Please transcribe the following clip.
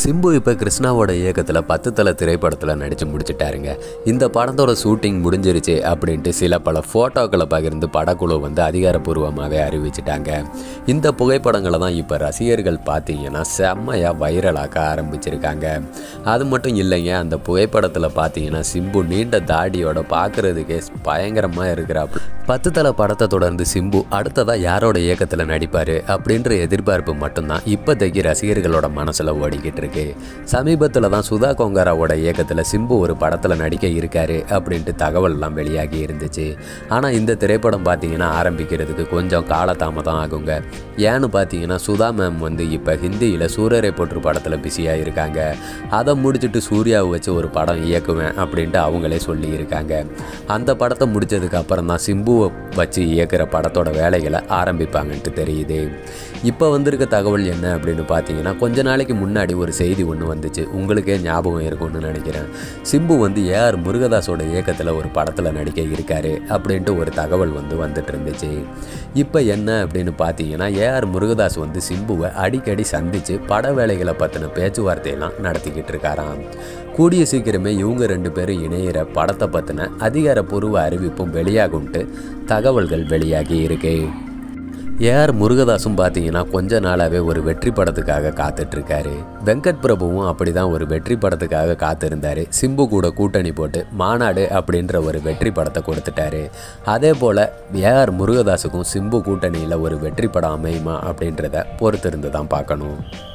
சிம்பு இப்போ கிருஷ்ணாவோட இயக்கத்தில் பத்து தலை திரைப்படத்தில் நடித்து முடிச்சிட்டாருங்க இந்த படத்தோட ஷூட்டிங் முடிஞ்சிருச்சு அப்படின்ட்டு சில பல ஃபோட்டோக்களை பகிர்ந்து படக்குழு வந்து அதிகாரப்பூர்வமாகவே அறிவிச்சிட்டாங்க இந்த புகைப்படங்களை தான் இப்போ ரசிகர்கள் பார்த்தீங்கன்னா செம்மையாக வைரலாக்க ஆரம்பிச்சிருக்காங்க அது மட்டும் இல்லைங்க அந்த புகைப்படத்தில் பார்த்தீங்கன்னா சிம்பு நீண்ட தாடியோட பார்க்குறதுக்கே பயங்கரமாக இருக்கிறாப்புல பத்து தலை படத்தை தொடர்ந்து சிம்பு அடுத்ததாக யாரோட இயக்கத்தில் நடிப்பார் அப்படின்ற எதிர்பார்ப்பு மட்டும்தான் இப்போதைக்கு ரசிகர்களோட மனசில் ஓடிக்கிட்டு இருக்கு சமீபத்தில் தான் சுதா கொங்காராவோட இயக்கத்தில் சிம்பு ஒரு படத்தில் நடிக்க இருக்காரு அப்படின்ட்டு தகவல்லாம் வெளியாகி இருந்துச்சு ஆனால் இந்த திரைப்படம் பார்த்தீங்கன்னா ஆரம்பிக்கிறதுக்கு கொஞ்சம் காலதாமதம் ஆகுங்க ஏன்னு பார்த்தீங்கன்னா சுதா மேம் வந்து இப்போ ஹிந்தியில் சூரரை போற்று படத்தில் பிஸியாக இருக்காங்க அதை முடிச்சுட்டு சூர்யாவை வச்சு ஒரு படம் இயக்குவேன் அப்படின்ட்டு அவங்களே சொல்லியிருக்காங்க அந்த படத்தை முடிச்சதுக்கு அப்புறம் தான் சிம்புவை வச்சு இயக்குற படத்தோட வேலைகளை ஆரம்பிப்பாங்கன்ட்டு தெரியுது இப்போ வந்திருக்க தகவல் என்ன அப்படின்னு பார்த்தீங்கன்னா கொஞ்ச நாளைக்கு முன்னாடி ஒரு செய்தி ஒன்று வந்துச்சு உங்களுக்கே ஞாபகம் இருக்கும்னு நினைக்கிறேன் சிம்பு வந்து ஏஆர் முருகதாஸோட இயக்கத்தில் ஒரு படத்தில் நடிக்க இருக்காரு அப்படின்ட்டு ஒரு தகவல் வந்து வந்துட்டு இருந்துச்சு இப்போ என்ன அப்படின்னு பார்த்தீங்கன்னா ஏஆர் முருகதாஸ் வந்து சிம்புவை அடிக்கடி சந்தித்து பட வேலைகளை பற்றின பேச்சுவார்த்தையெல்லாம் நடத்திக்கிட்டு இருக்காராம் கூடிய சீக்கிரமே இவங்க ரெண்டு பேரும் இணையிற படத்தை பற்றின அதிகாரப்பூர்வ அறிவிப்பும் வெளியாகும்ட்டு தகவல்கள் வெளியாகி இருக்கு ஏஆர் முருகதாஸும் பார்த்தீங்கன்னா கொஞ்ச நாளாகவே ஒரு வெற்றி படத்துக்காக காத்துட்ருக்காரு வெங்கட் பிரபுவும் அப்படி தான் ஒரு வெற்றி படத்துக்காக காத்திருந்தார் சிம்பு கூட கூட்டணி போட்டு மாநாடு அப்படின்ற ஒரு வெற்றி படத்தை கொடுத்துட்டாரு அதே போல் ஏஆர் முருகதாஸுக்கும் சிம்பு கூட்டணியில் ஒரு வெற்றி படம் அமையுமா அப்படின்றத பொறுத்திருந்து தான் பார்க்கணும்